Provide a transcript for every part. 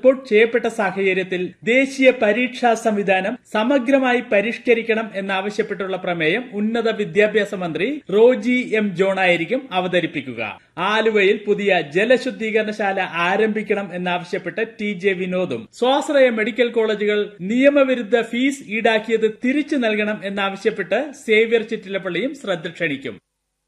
report ചെയ്യപ്പെട്ട സാഹചര്യത്തിൽ ദേശീയ പരീക്ഷാ സംവിധാനം സമഗ്രമായി പരിഷ്കരിക്കണം എന്നാവശ്യപ്പെട്ടുള്ള പ്രമേയം ഉന്നത വിദ്യാഭ്യാസ മന്ത്രി റോജി എം ജോണായിരിക്കും അവതരിപ്പിക്കുക ആലുവയിൽ പുതിയ ജലശുദ്ധീകരണശാല ആരംഭിക്കണം എന്നാവശ്യപ്പെട്ട് ടി ജെ വിനോദും സ്വാശ്രയ മെഡിക്കൽ കോളേജുകൾ നിയമവിരുദ്ധ ഫീസ് ഈടാക്കിയത് തിരിച്ചു നൽകണം എന്നാവശ്യപ്പെട്ട് സേവ്യർ ചിറ്റിലപ്പള്ളിയും ശ്രദ്ധ ക്ഷണിക്കും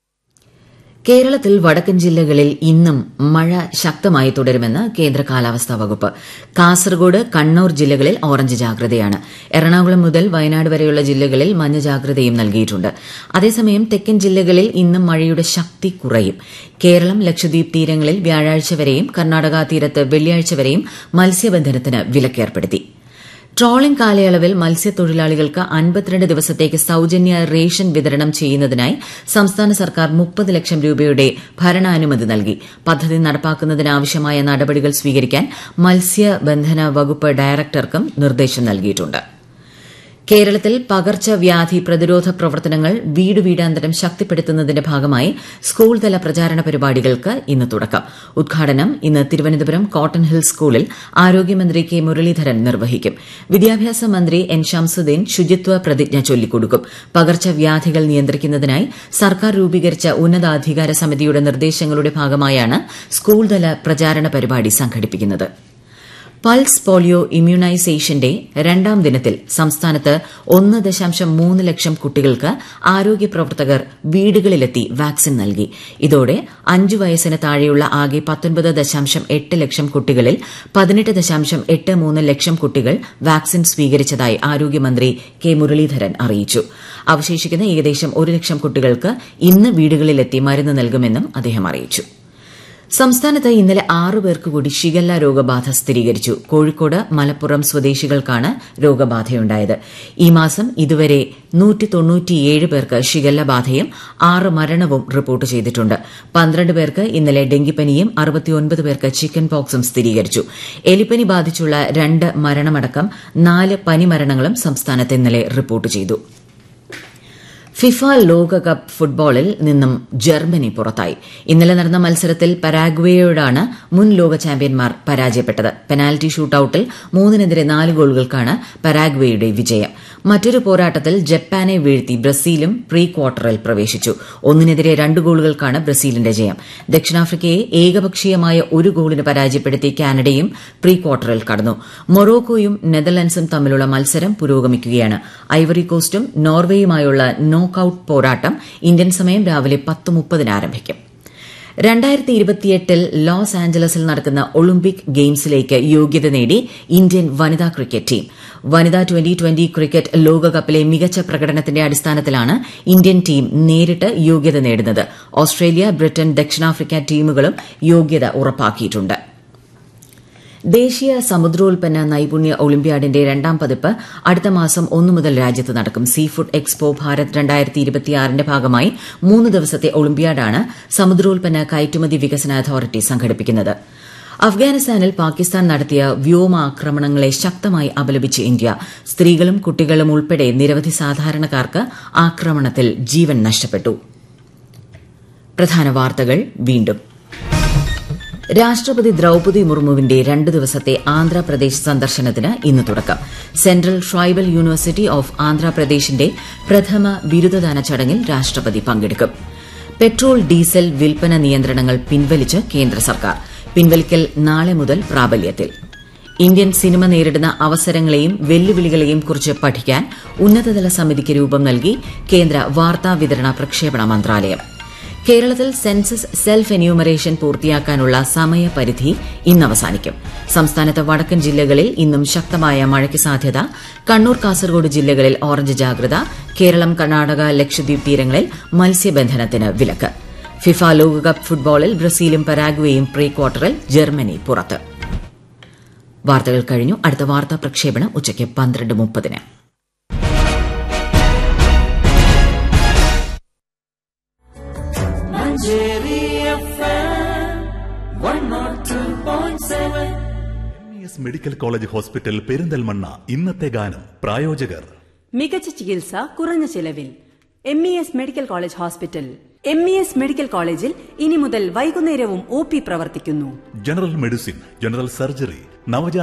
കേരളത്തിൽ വടക്കൻ ജില്ലകളിൽ ഇന്നും മഴ ശക്തമായി തുടരുമെന്ന് കേന്ദ്ര കാലാവസ്ഥാ വകുപ്പ് കാസർഗോഡ് കണ്ണൂർ ജില്ലകളിൽ ഓറഞ്ച് ജാഗ്രതയാണ് എറണാകുളം മുതൽ വയനാട് വരെയുള്ള ജില്ലകളിൽ മഞ്ഞ ജാഗ്രതയും നൽകിയിട്ടുണ്ട് അതേസമയം തെക്കൻ ജില്ലകളിൽ ഇന്നും മഴയുടെ ശക്തി കുറയും കേരളം ലക്ഷദ്വീപ് തീരങ്ങളിൽ വ്യാഴാഴ്ച വരെയും കർണാടക തീരത്ത് വെള്ളിയാഴ്ച വരെയും മത്സ്യബന്ധനത്തിന് വിലക്കേർപ്പെടുത്തി ട്രോളിംഗ് കാലയളവിൽ മത്സ്യത്തൊഴിലാളികൾക്ക് അൻപത്തിരണ്ട് ദിവസത്തേക്ക് സൌജന്യ റേഷൻ വിതരണം ചെയ്യുന്നതിനായി സംസ്ഥാന സർക്കാർ മുപ്പത് ലക്ഷം രൂപയുടെ ഭരണാനുമതി നൽകി പദ്ധതി നടപ്പാക്കുന്നതിനാവശ്യമായ നടപടികൾ സ്വീകരിക്കാൻ മത്സ്യബന്ധന വകുപ്പ് ഡയറക്ടർക്കും നിർദ്ദേശം നൽകിയിട്ടുണ്ട് കേരളത്തിൽ പകർച്ചവ്യാധി പ്രതിരോധ പ്രവർത്തനങ്ങൾ വീട് വീടാന്തരം ശക്തിപ്പെടുത്തുന്നതിന്റെ ഭാഗമായി സ്കൂൾ തല പ്രചാരണ പരിപാടികൾക്ക് ഇന്ന് തുടക്കം ഉദ്ഘാടനം ഇന്ന് തിരുവനന്തപുരം കോട്ടൺ ഹിൽ സ്കൂളിൽ ആരോഗ്യമന്ത്രി കെ മുരളീധരൻ നിർവഹിക്കും വിദ്യാഭ്യാസ മന്ത്രി എൻ ഷംസുദ്ദീൻ ശുചിത്വ പ്രതിജ്ഞ ചൊല്ലിക്കൊടുക്കും പകർച്ചവ്യാധികൾ നിയന്ത്രിക്കുന്നതിനായി സർക്കാർ രൂപീകരിച്ച ഉന്നതാധികാര സമിതിയുടെ നിർദ്ദേശങ്ങളുടെ ഭാഗമായാണ് സ്കൂൾ തല പ്രചാരണ പരിപാടി സംഘടിപ്പിക്കുന്നത് പൾസ് പോളിയോ ഇമ്മ്യൂണൈസേഷന്റെ രണ്ടാം ദിനത്തിൽ സംസ്ഥാനത്ത് ഒന്ന് ദശാംശം മൂന്ന് ലക്ഷം കുട്ടികൾക്ക് ആരോഗ്യ പ്രവർത്തകർ വീടുകളിലെത്തി വാക്സിൻ നൽകി ഇതോടെ അഞ്ചു വയസ്സിന് താഴെയുള്ള ആകെ പത്തൊൻപത് ദശാംശം എട്ട് ലക്ഷം കുട്ടികളിൽ പതിനെട്ട് ദശാംശം എട്ട് മൂന്ന് ലക്ഷം കുട്ടികൾ വാക്സിൻ സ്വീകരിച്ചതായി ആരോഗ്യമന്ത്രി കെ മുരളീധരൻ അറിയിച്ചു അവശേഷിക്കുന്ന ഏകദേശം ഒരു ലക്ഷം കുട്ടികൾക്ക് ഇന്ന് വീടുകളിലെത്തി മരുന്ന് നൽകുമെന്നും അദ്ദേഹം അറിയിച്ചു സംസ്ഥാനത്ത് ഇന്നലെ ആറു പേർക്ക് കൂടി ഷിഗല്ല രോഗബാധ സ്ഥിരീകരിച്ചു കോഴിക്കോട് മലപ്പുറം സ്വദേശികൾക്കാണ് രോഗബാധയുണ്ടായത് ഈ മാസം ഇതുവരെ പേർക്ക് ഷിഗല്ല ബാധയും ആറ് മരണവും റിപ്പോർട്ട് ചെയ്തിട്ടുണ്ട് പന്ത്രണ്ട് പേർക്ക് ഇന്നലെ ഡെങ്കിപ്പനിയും അറുപത്തിയൊൻപത് പേർക്ക് ചിക്കൻ പോക്സും സ്ഥിരീകരിച്ചു എലിപ്പനി ബാധിച്ചുള്ള രണ്ട് മരണമടക്കം നാല് പനിമരണങ്ങളും സംസ്ഥാനത്ത് ഇന്നലെ റിപ്പോർട്ട് ചെയ്തു ഫിഫ ലോകകപ്പ് ഫുട്ബോളിൽ നിന്നും ജർമ്മനി പുറത്തായി ഇന്നലെ നടന്ന മത്സരത്തിൽ പരാഗ്വേയോടാണ് മുൻ ലോക ചാമ്പ്യന്മാർ പരാജയപ്പെട്ടത് പെനാൽറ്റി ഷൂട്ടൌട്ടിൽ മൂന്നിനെതിരെ നാല് ഗോളുകൾക്കാണ് പരാഗ്വേയുടെ വിജയം മറ്റൊരു പോരാട്ടത്തിൽ ജപ്പാനെ വീഴ്ത്തി ബ്രസീലും പ്രീ ക്വാർട്ടറിൽ പ്രവേശിച്ചു ഒന്നിനെതിരെ രണ്ട് ഗോളുകൾക്കാണ് ബ്രസീലിന്റെ ജയം ദക്ഷിണാഫ്രിക്കയെ ഏകപക്ഷീയമായ ഒരു ഗോളിന് പരാജയപ്പെടുത്തി കാനഡയും പ്രീ ക്വാർട്ടറിൽ കടന്നു മൊറോക്കോയും നെതർലൻഡ്സും തമ്മിലുള്ള മത്സരം പുരോഗമിക്കുകയാണ് ഐവറി കോസ്റ്റും നോർവേയുമായുള്ള നോക്കൌട്ട് പോരാട്ടം ഇന്ത്യൻ സമയം രാവിലെ പത്ത് മുപ്പതിന് ആരംഭിക്കും രണ്ടായിരത്തി ഇരുപത്തിയെട്ടിൽ ലോസ് ആഞ്ചലസിൽ നടക്കുന്ന ഒളിമ്പിക് ഗെയിംസിലേക്ക് യോഗ്യത നേടി ഇന്ത്യൻ വനിതാ ക്രിക്കറ്റ് ടീം വനിതാ ട്വന്റി ട്വന്റി ക്രിക്കറ്റ് ലോകകപ്പിലെ മികച്ച പ്രകടനത്തിന്റെ അടിസ്ഥാനത്തിലാണ് ഇന്ത്യൻ ടീം നേരിട്ട് യോഗ്യത നേടുന്നത് ഓസ്ട്രേലിയ ബ്രിട്ടൻ ദക്ഷിണാഫ്രിക്ക ടീമുകളും യോഗ്യത ഉറപ്പാക്കിയിട്ടുണ്ട് ദേശീയ സമുദ്രോൽപ്പന്ന നൈപുണ്യ ഒളിമ്പ്യാഡിന്റെ രണ്ടാം പതിപ്പ് അടുത്ത മാസം ഒന്നു മുതൽ രാജ്യത്ത് നടക്കും സീ ഫുഡ് എക്സ്പോ ഭാരത് രണ്ടായിരത്തി ഇരുപത്തിയാറിന്റെ ഭാഗമായി മൂന്ന് ദിവസത്തെ ഒളിമ്പ്യാഡാണ് സമുദ്രോൽപ്പന്ന കയറ്റുമതി വികസന അതോറിറ്റി സംഘടിപ്പിക്കുന്നത് അഫ്ഗാനിസ്ഥാനിൽ പാകിസ്ഥാൻ നടത്തിയ വ്യോമാക്രമണങ്ങളെ ശക്തമായി അപലപിച്ച് ഇന്ത്യ സ്ത്രീകളും കുട്ടികളും ഉൾപ്പെടെ നിരവധി സാധാരണക്കാർക്ക് ആക്രമണത്തിൽ ജീവൻ നഷ്ടപ്പെട്ടു പ്രധാന വാർത്തകൾ വീണ്ടും രാഷ്ട്രപതി ദ്രൌപതി മുർമുവിന്റെ രണ്ട് ദിവസത്തെ ആന്ധ്രാപ്രദേശ് സന്ദർശനത്തിന് ഇന്ന് തുടക്കം സെൻട്രൽ ട്രൈബൽ യൂണിവേഴ്സിറ്റി ഓഫ് ആന്ധ്രാപ്രദേശിന്റെ പ്രഥമ ബിരുദദാന ചടങ്ങിൽ രാഷ്ട്രപതി പങ്കെടുക്കും പെട്രോൾ ഡീസൽ വിൽപ്പന നിയന്ത്രണങ്ങൾ പിൻവലിച്ച് കേന്ദ്ര സർക്കാർ പിൻവലിക്കൽ നാളെ മുതൽ പ്രാബല്യത്തിൽ ഇന്ത്യൻ സിനിമ നേരിടുന്ന അവസരങ്ങളെയും വെല്ലുവിളികളെയും കുറിച്ച് പഠിക്കാൻ ഉന്നതതല സമിതിക്ക് രൂപം നൽകി കേന്ദ്ര വാർത്താ വിതരണ പ്രക്ഷേപണ മന്ത്രാലയം കേരളത്തിൽ സെൻസസ് സെൽഫ് എന്യൂമറേഷൻ പൂർത്തിയാക്കാനുള്ള സമയപരിധി ഇന്ന് അവസാനിക്കും സംസ്ഥാനത്ത് വടക്കൻ ജില്ലകളിൽ ഇന്നും ശക്തമായ മഴയ്ക്ക് സാധ്യത കണ്ണൂർ കാസർഗോഡ് ജില്ലകളിൽ ഓറഞ്ച് ജാഗ്രത കേരളം കർണാടക ലക്ഷദ്വീപ് തീരങ്ങളിൽ മത്സ്യബന്ധനത്തിന് വിലക്ക് ഫിഫ ലോകകപ്പ് ഫുട്ബോളിൽ ബ്രസീലും പരാഗ്വേയും പ്രീ ക്വാർട്ടറിൽ ജർമ്മനി പുറത്ത് വാർത്തകൾ കഴിഞ്ഞു അടുത്ത വാർത്താ പ്രക്ഷേപണം ഉച്ചയ്ക്ക് പന്ത്രണ്ട് മുപ്പതിന് S medical college hospital Perinthalmanna ഇന്നത്തെ ഗാനം പ്രായോജകർ മികച്ച ചികിത്സ കുറഞ്ഞ ചിലവിൽ M E S medical college hospital M E S medical കോളേജിൽ ഇനി മുതൽ വൈകുന്നേരവും ഒ പി പ്രവർത്തിക്കുന്നു ജനറൽ മെഡിസിൻ ജനറൽ സർജറി നവജാത